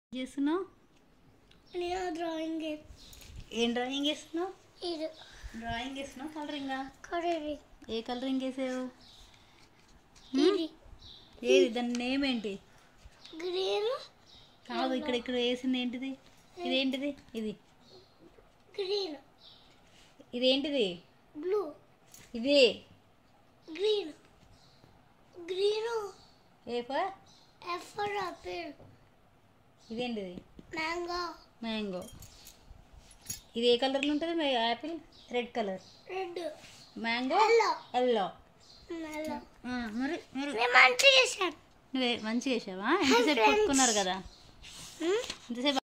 చేస్తున్నావు నేను డ్రాయింగ్ ఏం డ్రాయింగ్ వేస్తున్నావు ఇది డ్రాయింగ్ వేస్తున్నావు కలరింగా కలరీ ఏ కలరింగ్ వేసావు ఇది ఏది దాని నేమ్ ఏంటి గ్రీన్ కాదు ఇక్కడ ఇక్కడ వేసింది ఏంటిది ఇదేంటిది ఇది గ్రీన్ ఇదేంటిది బ్లూ ఇదే green green A for F for apple ఇదేంటిది మ్యాంగో మ్యాంగో ఇది ఏ కలర్లో ఉంటుంది మీ apple red colour red mango Yellow. Yellow నల్ల మరి మరి నేను మంచిగా చేశాను నువ్వే మంచిగా వేసావా ఎంతసేపు కొట్టుకున్నారు కదా ఎంతసేపు